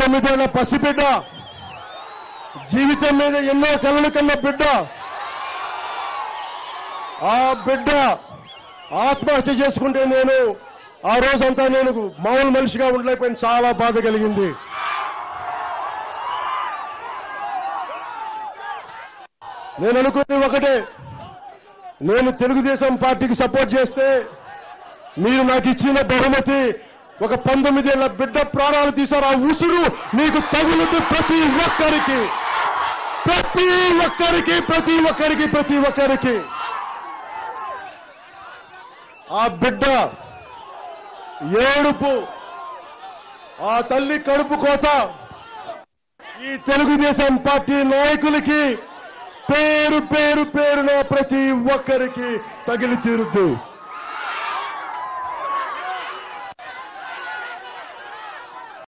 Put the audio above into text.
పంతొమ్మిదేళ్ల పసిబిడ్డ జీవితం మీద ఎన్నో కలలు కన్న బిడ్డ ఆ బిడ్డ ఆత్మహత్య చేసుకుంటే నేను ఆ రోజంతా నేను మామూలు మనిషిగా ఉండలేకపోయిన చాలా బాధ కలిగింది నేను అనుకున్నది ఒకటే నేను తెలుగుదేశం పార్టీకి సపోర్ట్ చేస్తే మీరు నాకు ఇచ్చిన బహుమతి ఒక పంతొమ్మిదేళ్ల బిడ్డ ప్రాణాలు తీశారు ఆ ఉసురు మీకు తగులుతూ ప్రతి ఒక్కరికి ప్రతి ఒక్కరికి ప్రతి ఒక్కరికి ప్రతి ఒక్కరికి ఆ బిడ్డ ఏడుపు ఆ తల్లి కడుపు కోత ఈ తెలుగుదేశం పార్టీ నాయకులకి పేరు పేరు పేరున ప్రతి ఒక్కరికి తగిలి తీరుద్దు